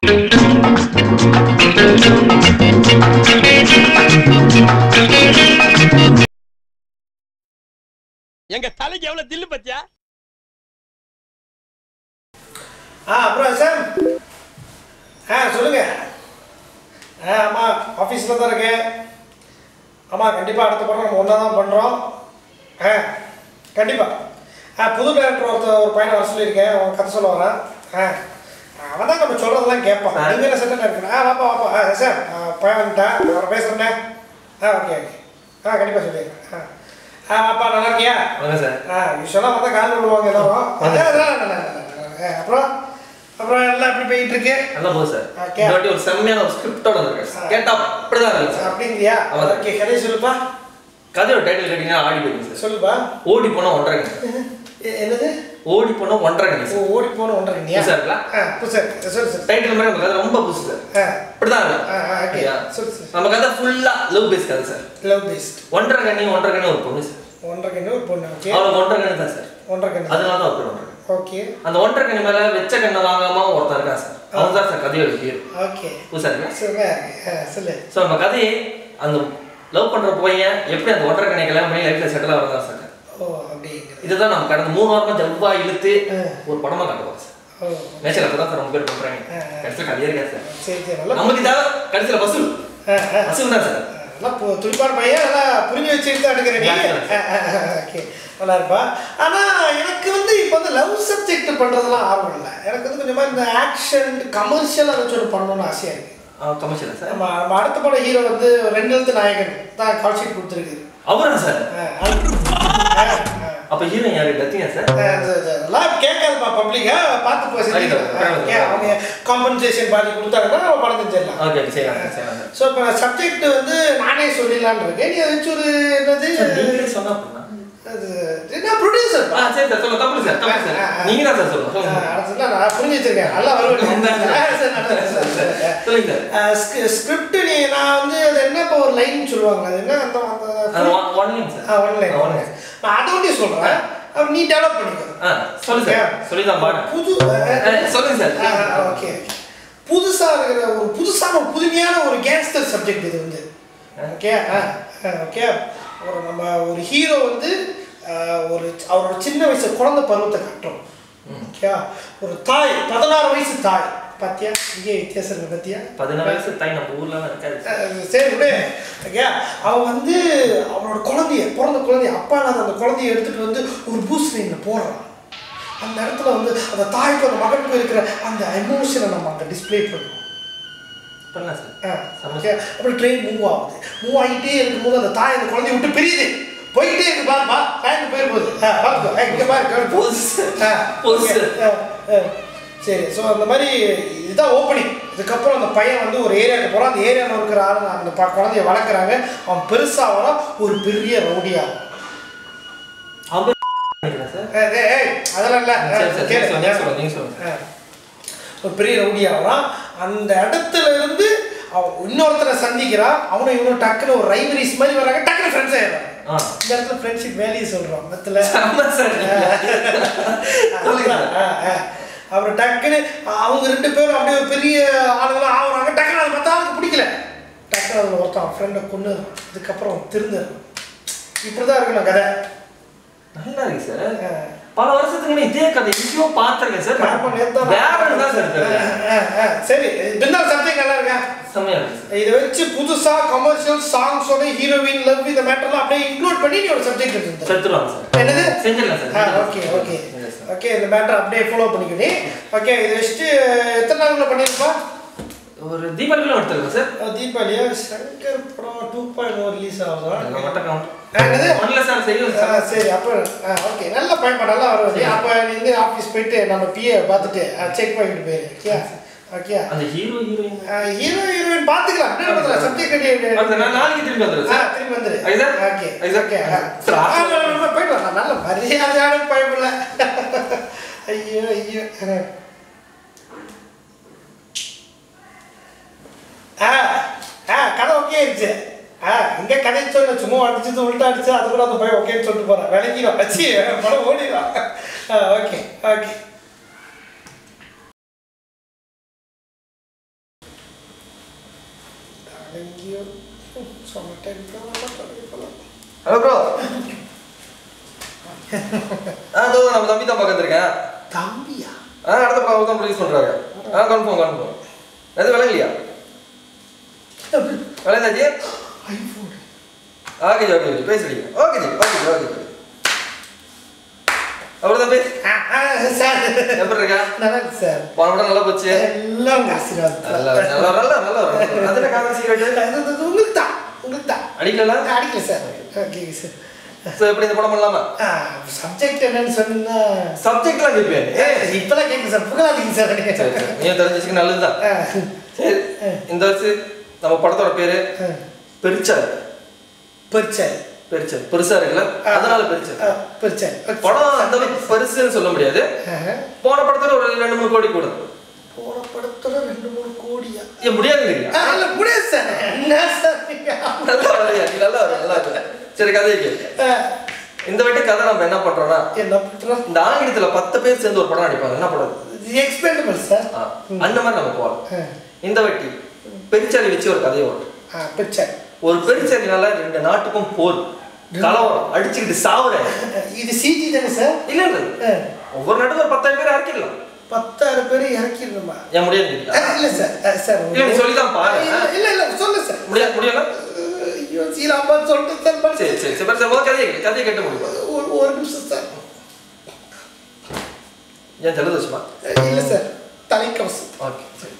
எங்க தலைக்கு எவ்வளவு தில்லு பத்தியா ஆ அப்புறம் சார் ஆ சொல்லுங்கள் ஆ ஆமாம் ஆஃபீஸில் தான் இருக்கேன் ஆமாம் கண்டிப்பாக அடுத்த படம் நம்ம ஒன்றா தான் பண்ணுறோம் ஆ கண்டிப்பாக ஆ புது டேரக்டர் ஒருத்தர் ஒரு பையனை வர சொல்லியிருக்கேன் அவன் கதை சொல்ல வரான் ஆ அவன் தான் நம்ம சொல்கிறதெல்லாம் கேட்பான் நீங்கள் என்ன செட்டில் இருக்கணும் ஆ வாப்பா வாப்பா ஆ சார் ஆ, பையன் வந்துட்டான் அவரை பேசுகிறேன்னே ஆ ஓகே ஓகே ஆ கண்டிப்பாக சொல்லிடுறேன் ஆ ஆ வாப்பா நல்லா இருக்கியா வாங்க சார் ஆ யூஸ்வலாக பார்த்தா கால் விடுவாங்க எல்லாரும் அதான், அதான், அதான், அதான், அதான். ஆ, அப்புறம் அப்புறம் எல்லாம் எப்படி போயிட்டு இருக்கு நல்லா போகுது சார் Okay. இந்த வாட்டி ஒரு செம்மையான ஒரு ஸ்கிரிப்டோட வந்திருக்கேன் சார் கேட்டா அப்படிதான் இருக்கு சார் அப்படிங்கிறியா ஆமா. ஓகே கதை சொல்லுப்பா கதையோட டைட்டில் கேட்டீங்கன்னா ஆடி போயிடுங்க சார் சொல்லுப்பா ஓடி போனா ஒன்றரை கணி எ- என்னது ஓடி போனா ஒன்றரை கணி ஓ சார் ஓடி போன ஒன்றரை நீயா புதுசா இருக்குல்ல? ஆ புதுசா இருக்கு சொல்லு சொல்லு டைட்டில் மாதிரி நம்ம கதை ரொம்ப புதுசு சார் ஆ அப்படிதான் ஆ, ஆ, okay. இல்லையா? சொல்லு, சொல்லு. நம்ம கதை ஃபுல்லா லவ் பேஸ் கதை சார் லவ் பேஸ்ட் ஒன்றரை கண்ணி ஒன்றரை கண்ணி ஒரு பொண்ணு சார் ஒன்றரை கண்ணு ஒரு பொண்ணு ஓகே அவளுக்கு ஒன்றரை கண்ணி தான் சார் ஒன்றரை கண்ணு அதனால தான் ஒரு ஒன்றரை கண்ணி. ஓகே அந்த ஒன்றரை கண்ணி மேல வெச்ச கண்ணை வாங்காம ஒருத்தன் இருக்கான் சார் அவன் தான் சார் கதையோட ஹீரோ ஓகே புதுசா இருக்கு சொல்லுங்க ஆ, சொல்லு ஸோ நம்ம கதையை அந்த லவ் பண்ற பையன் எப்படி அந்த ஒன்றரை கண்ணை கல்யாணம் பண்ணி லைஃப்ல செட்டில் ஆகிறதா சார் ஓ அப்படிங்கிறது இதுதான் நம்ம கடந்த மூணு வாரமா ஜவ்வா இழுத்து ஆ. ஒரு படமா காட்டுவோம் சார் ஓ நேச்சர் அப்பதான் சார் ரொம்ப பேர் பண்றாங்க ஆ, ஆ. கடைசியில் கதையே இருக்காது சார் சரி சரி நல்லா நமக்கு தேவை கடைசியில் வசூல் ஆ, ஆ. வசூல் தான் சார் நல்லா பு- துடிப்பான பையன் நல்லா புரிஞ்சு வச்சுட்டு தான் எடுக்கிற நீ ஓகே நல்லா இருப்பா ஆனால் எனக்கு வந்து இப்போ வந்து லவ் சப்ஜெக்ட் பண்ணுறதுலாம் ஆர்வம் இல்லை எனக்கு வந்து கொஞ்சமாக இந்த ஆக்ஷன் கமர்ஷியல் அதை சொல்லி பண்ணணும்னு ஆசையாக இருக்குது கமர்ஷியலா சார் நம்ம நம்ம அடுத்த படம் ஹீரோ வந்து ரெண்டு எழுத்து நாயகன் தான் கால் ஷீட் கொடுத்துருக்கு அவரா சார் அப்ப ஹீரோயின் யாரு டத்தியா சார் எல்லாம் கேட்காதுப்பா பப்ளிக்கா பார்த்து போய் Right, right, right. அவங்க காம்பன்சேஷன் பாதி கொடுத்தாங்கன்னா நம்ம படம் செஞ்சிடலாம் ஓகே செய்யலாம் சார் செய்யலாம் சார் ஸோ இப்போ சப்ஜெக்ட் வந்து நானே சொல்லிடலான்னு இருக்கேன் நீ ஏதாச்சும் ஒரு என்னது சார் நீங்களே சொன்னா அப்படின்னா அது நான் ப்ரொடியூசர் ஆ சரி சார் சொல்லுங்க தப்பு சார் தப்பு சார் நீங்க தான் சார் சொல்லுங்க சொல்லுங்க அடுத்ததுல நான் புரிஞ்சு வச்சிருக்கேன் நல்லா சொல்லுங்க சார் ஸ்கிரிப்ட் நீ நான் வந்து அது என்ன இப்போ ஒரு லைன் சொல்லுவாங்க அது என்ன அந்த அது அந்த one one line sir one line one line நான் அதை ஒன்றே சொல்கிறேன் அப்ப நீ டெவலப் பண்ணிக்கோ ஆ சொல்லுங்க சார் சொல்லி தான் பாருங்க புது சொல்லுங்க சார் ஓகே புதுசா இருக்கிற ஒரு புதுசான ஒரு புதுமையான ஒரு கேங்ஸ்டர் சப்ஜெக்ட் இது வந்து ஓகே ஓகே ஒரு நம்ம ஒரு ஹீரோ வந்து அஹ், ஒரு அவரோட சின்ன வயசு குழந்தை பருவத்தை காட்டுறோம் ஓகே ஒரு தாய் பதினாறு வயசு தாய் பாத்தியா இங்கே வித்தியாசம் இருக்கு பாத்தியா பதினாறு வயசு தாய் நம்ம ஊர்ல இருக்காது அஹ், சரி விடு ஓகே அவன் வந்து அவனோட குழந்தைய பிறந்த குழந்தைய அப்பா இல்லாத அந்த குழந்தைய எடுத்துட்டு வந்து ஒரு பூஸ்ட் லைனில் போடுறான் அந்த இடத்துல வந்து அந்த தாய்க்கு அந்த மகனுக்கு இருக்கிற அந்த எமோஷனை நம்ம அங்கே டிஸ்ப்ளே பண்ணுவோம் பண்ணலாம் சார் ஆ, செம்ம. ஓகே அப்புறம் ட்ரெயின் மூவ் ஆகுது மூவ் ஆகிட்டே இருக்கும்போது அந்த தாய் அந்த குழந்தைய விட்டு பிரியுது போயிட்டே இருக்கு பா பா டைம் போயிரு போகுது ஆ பார்த்துக்கோ ஏய், இங்க பாரு கவனி. போஸ் ஆ, போஸ். ஓகே. ஆ, ஆ. சரி ஸோ அந்த மாதிரி இதுதான் ஓப்பனிங் இதுக்கப்புறம் அந்த பையன் வந்து ஒரு ஏரியாவுக்கு போகிறான் அந்த ஏரியாவில் இருக்கிற ஆளுங்க அந்த ப குழந்தைய வளர்க்குறாங்க அவன் பெருசாக வரான் ஒரு பெரிய ரவுடியாகும் அவங்க நினைக்கிறேன் சார் ஏய், ஏய், ஏய், அதெல்லாம் இல்லை சரி சார் நீங்க சொல்லுங்க நீங்க சொல்லுங்க நீங்க சொல்லுங்க ஆ. ஒரு பெரிய ரவுடி ஆகிறான் அந்த இடத்துல இருந்து அவன் இன்னொருத்தரை சந்திக்கிறான் அவனும் இவனும் டக்குன்னு ஒரு ரைவரிஸ் மாதிரி வராங்க டக்குன்னு ஃப்ரெண்ட்ஸ் ஆயிடுறான் ஆ இந்த இடத்துல ஃப்ரெண்ட்ஷிப் வேல்யூ சொல்கிறோம் மொத்தத்தில் செம்ம சார் சொல்லுங்க சார். அப்புறம் டக்குன்னு அவங்க ரெண்டு பேரும் அப்படியே ஒரு பெரிய ஆளுங்களாம் ஆகுறாங்க டக்குன்னு அது மற்ற ஆளுக்கு பிடிக்கல டக்குன்னு அதில் ஒருத்தன் ஃப்ரெண்டை கொண்டு அதுக்கப்புறம் திருந்துறான் இப்படி தான் இருக்கணும் கதை நல்லா இருக்கு சார் ஆ. பல வருஷத்துக்கு முன்னாடி இதே கதை எங்கேயோ பார்த்துருக்கேன் சார் ஆமா, நேத்து தான் வேற தான் சார் தெரியல ஆ, ஆ, சரி பின்னால் சப்ஜெக்ட் நல்லா இருக்கா செம்மையா இருக்கு சார் இதை வச்சு புதுசா கமர்ஷியல் சாங்ஸோட ஹீரோயின் லவ் இந்த மேட்டர்லாம் அப்படியே இன்க்ளூட் பண்ணி நீ ஒரு சப்ஜெக்ட் எடுத்து செத்துருவாங்க சார் என்னது செஞ்சிடலாம் ஆ sir okay okay Yes, sir. Okay இந்த மேட்டர் அப்படியே ஃபாலோ பண்ணிக்கணும் ஓகே இதை வச்சுட்டு எத்தனை நாளுக்குள்ள பண்ணியிருப்பா ஒரு தீபாவளிக்குள்ள எடுத்துருக்கோம் சார் தீபாவளியா சங்கர் படம் டூ பாயிண்ட் ஓ ரிலீஸ் ஆகுதா நான் மட்டும் கவுண்ட் ஆ, என்னது ஒன்ல சார் செய்யும் ஆ, சார் சரி அப்போ ஆ ஓகே நல்ல பயன்பா நல்லா வருவது அப்போ நீ வந்து ஆஃபீஸ் போயிட்டு நம்ம பிஏ பார்த்துட்டு செக் பண்ணிட்டு போயிரு ஓகே ஓகே அந்த ஹீரோ ஹீரோயின் ஹீரோ ஹீரோயின் பார்த்துக்கலாம் என்ன பண்ணுறா சப்ஜெக்ட் கட்டி அந்த நான் நாளைக்கு திரும்பி வந்துடுறேன் ஆ, சார் திரும்பி வந்துரு. ஐயா? ஓகே. ஐயா? ஓகே, ஆ. சார், ஆ, ஆ, ஆ, போயிட்டு வரலாம். நல்ல மரியாதையான பயமில்ல. ஐயோ ஐயோ ஆ ஆ கதை ஓகே ஆயிடுச்சு ஆ இங்கே கதை சொன்ன சும்மா அடிச்சு உள்ட்டா அடிச்சு அது கூட அந்த பையன் ஓகேன்னு சொல்லிட்டு போகிறேன் விளங்கிடும் வச்சு படம் ஓடிடும் ஆ ஓகே ஓகே எங்கேயோ சொன்ன டைம் போகலாம் ஹலோ ப்ரோ ஆ இதோ நம்ம தம்பி தான் பார்த்துருக்கேன் தம்பியா ஆ அடுத்த படம் தான் ரிலீஸ் பண்ணுறாங்க ஆ கன்ஃபார்ம் கன்ஃபார்ம் எது விளங்கலையா விளையாதாச்சு iPhone okay ji okay ji பேசுறீங்க okay ji okay ji okay ji அப்புறம் தம்பி சார் எப்படி இருக்கா நல்லா இருக்கு சார் போன படம் நல்லா போச்சு எல்லாம் உங்க ஆசீர்வாதம் நல்லா நல்லா நல்லா நல்லா வரும் அதுல காதல் சீக்கிரம் அது- அது உங்களுக்கு தான் உங்களுக்கு தான் அடிக்கல அடிக்கல சார் ஓகே சார் ஸோ எப்படி இந்த படம் பண்ணலாமா சப்ஜெக்ட் என்னன்னு சொன்னா சப்ஜெக்ட்லாம் கேட்பேன் ஏ இப்பெல்லாம் கேட்கு சார் புகழாதீங்க சார் சரி சரி நீ தெரிஞ்சிச்சுக்கு நல்லதுதான் ஆ, சரி இந்த வருஷம் நம்ம படத்தோட பேரு ஆ. பெருச்சார் பெருச்சாய் பெருச்சார் பெருசா இருக்குல்ல அதனால பெருச்சார் ஆ, பெருச்சாய் படம் அந்த அளவுக்கு பெருசுன்னு சொல்ல முடியாது ஆ. போன படத்துல ஒரு ரெண்டு மூணு கோடி கூட போன படத்துல ரெண்டு மூணு கோடியா ஏன் முடியாது இல்லையா ஆ, இல்ல முடியாது சார் என்ன சார் நீங்க? நல்லா வரையா நீ நல்லா வர நல்லா வர சரி கதையை கேளு ஆ, இந்த வாட்டி கதை நம்ம என்ன பண்றோம்னா என்ன பண்றோம் இந்த ஆங்கிலத்துல பத்து பேர் சேர்ந்து ஒரு படம் நடிப்பாங்க என்ன படம் எக்ஸ்பெண்டபிள் சார் ஆ, அந்த மாதிரி நம்ம போகலாம் ஆ. இந்த வாட்டி பெருச்சாலி வச்சு ஒரு கதையை ஓட்டு ஆ, பெருச்சாய் ஒரு பெருச்சாலினால ரெண்டு நாட்டுக்கும் போர் கலவரம் அடிச்சுக்கிட்டு சாவுறேன் இது சிஜி தானே சார் இல்ல இல்ல ஆ, ஒவ்வொரு நாட்டுக்கும் ஒரு பத்தாயிரம் பேர் இறக்கிடலாம் பத்தாயிரம் பேர் இறக்கிடணுமா ஏன் முடியாது ஆ, இல்ல சார் ஆ, சார் இல்ல நீ சொல்லிதான் பாரு இல்ல இல்ல இல்ல சொல்லு சார் முடியாது முடியல ஐயோ சீலாம்பா சொல்லிட்டு சார் பட் சரி சரி சரி சரி முதல்ல கதையை கேளு. கதையை கேட்டு முடியும் ஒரு ஒரு நிமிஷம் சார் ஏன் ஜலதோஷமா இல்ல சார் தலைக்கவசம் ஓகே சரி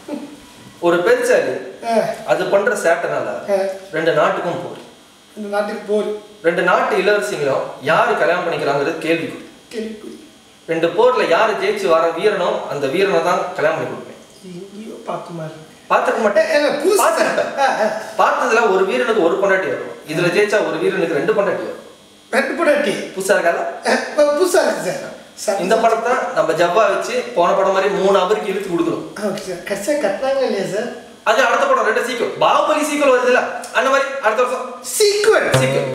ஒரு பெருச்சாலி ஆ, அது பண்ற சேட்டனால ஆ, ரெண்டு நாட்டுக்கும் போர் இந்த நாட்டுக்கு போர் ரெண்டு நாட்டு இளவரசிங்களும் யாரு கல்யாணம் பண்ணிக்கிறாங்கிறது கேள்வி கேள்விக்குறி ரெண்டு போர்ல யாரு ஜெயிச்சு வர வீரனோ அந்த வீரனை தான் கல்யாணம் பண்ணி கொடுப்பேன் எங்கேயோ பார்த்த மாதிரி இருக்கு. பார்த்துக்க ஏ, மாட்டேன் ஏ, புதுசு சார். பார்த்துருப்பேன். ஆ, ஆ. பார்த்ததுல ஒரு வீரனுக்கு ஒரு பொண்டாட்டி வரும் இதுல ஜெயிச்சா ஒரு வீரனுக்கு ரெண்டு பொண்டாட்டி வரும் ரெண்டு பொண்டாட்டி புதுசா இருக்கால ஆ, இப்ப புதுசா இருக்கு சார் சார் இந்த படத்தை நம்ம ஜவ்வா வச்சு போன படம் மாதிரி மூணு அவருக்கு இழுத்து கொடுக்குறோம் ஓகே சார் கடைசியாக கட்டினாங்களா இல்லையா சார் அது அடுத்த படம் ரெண்டு சீக்கிரம் பாகுபலி சீக்கிரம் வருதுல்ல அந்த மாதிரி அடுத்த வருஷம் சீக்வல் சீக்கிரம்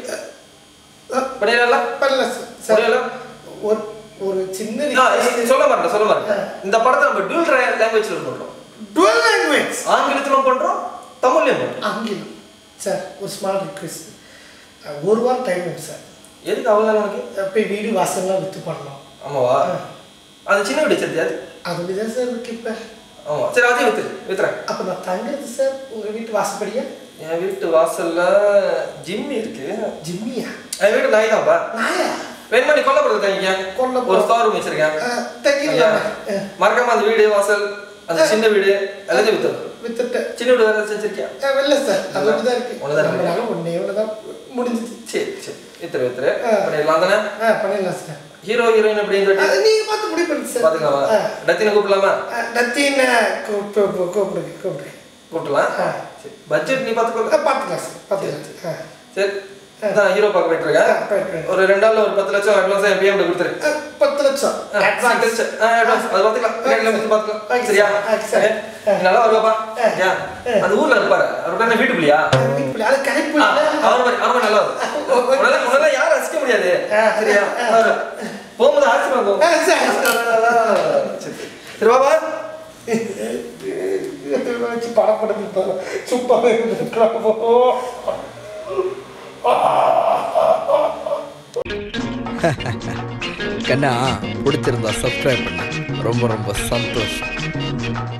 பண்ணிடலாம் பண்ணல சார் சார் முடியல? ஒரு ஒரு சின்ன ஆ, சொல்ல மாட்டேன் சொல்ல மாட்டேன் இந்த படத்தை நம்ம டியூல் லாங்குவேஜ்ல பண்றோம் டுவெல் லாங்குவேஜ் ஆங்கிலத்திலும் பண்றோம் தமிழ்லயும் பண்றோம் ஆங்கிலம் சார் ஒரு ஸ்மால் ரிக்வெஸ்ட் ஒரு வாரம் டைம் வேணும் சார் எதுக்கு அவ்வளோ உனக்கு போய் வீடு வாசல்லாம் விற்று பண்ணலாம் ஆமாவா அது சின்ன வீடு சரி அது அது தான் சார் இருக்கு இப்போ ஆமா சரி அதையும் வித்துரு வித்துறேன் அப்போ நான் தங்குறது சார் உங்கள் வீட்டு வாசப்படியா என் வீட்டு வாசல்ல ஜிம் இருக்கு ஜிம்மியா என் வீட்டு நாய் தான்ப்பா நாயா வேணுமா நீ கொல்லப்படுறது தங்கிக்க கொல்லப்புறம். ஒரு ஸ்டோர் ரூம் வச்சிருக்கேன் தங்கிடலாம் ஐயா, மறக்காம அந்த வீடு வாசல் அந்த சின்ன வீடு எல்லாத்தையும் வித்துரு வித்துட்டு சின்ன வீடு வேற ஏதாச்சும் வச்சிருக்கியா இல்லை சார் அது ஒன்று தான் இருக்கு ஒண்ணுதான் இருக்கு. நம்மளால ஒன்றே ஒன்று தான் முடிஞ்சிச்சு சரி சரி வித்துரு வித்துரு ஆ. பண்ணிடலாம் தானே ஆ பண்ணிடலாம் சார் ஹீரோ ஹீரோயின் அப்படின்னு ஆ, சொல்லி நீங்க பார்த்து முடிவு பண்ணுங்க சார் பாத்துக்கலாமா ஆ. டத்தின கூப்பிடலாமா ஆ, நத்தின கூப்பிட்டு கூப்பிடுங்க கூப்பிடுங்க கூப்பிடலாம் ஆ. சரி பட்ஜெட் நீ ஆ, பார்த்துக்கோ பார்த்துக்கலாம் சார் பார்த்துக்கலாம் ஆ சரி நான் ஹீரோ பார்க்க போயிட்டு இருக்கேன் ஆ, போயிட்டு இருக்கேன். ஒரு ரெண்டு நாள்ல ஒரு பத்து லட்சம் அட்வான்ஸ் என் பிஎம் கொடுத்துரு ஆ, பத்து லட்சம் ஆ, அட்வான்ஸ் சீக்கிரம் சரி. ஆ, advance. அது பார்த்துக்கலாம். பின்னாடில வந்து பார்த்துக்கலாம். ஓகே சரியா? சார். Okay sir. ஏ, நீ நல்லா வருவாப்பா? ஆ. ஏன்? ஆ. அந்த ஊர்ல இருப்பாரு. அவர் பேர் என்ன, வீட்டுக்குள்ளியா? அது கணிப்பு ஆ, அவர் மாதிரி, அவர் மாதிரி நல்லா வரும். உன்னால- உன்னால யாரும் ரசிக்க முடியாது. ஆ. சரியா? அவரு. போகும்போது ஆசீர்வாதம் போ. ஆ, சார். சரி. சரி, வா, வா. வச்சு படம் படுத்து சூப்பராக இருக்கிறப்போ கண்ணா பிடிச்சிருந்தா சப்ஸ்கிரைப் பண்ணு ரொம்ப ரொம்ப சந்தோஷம்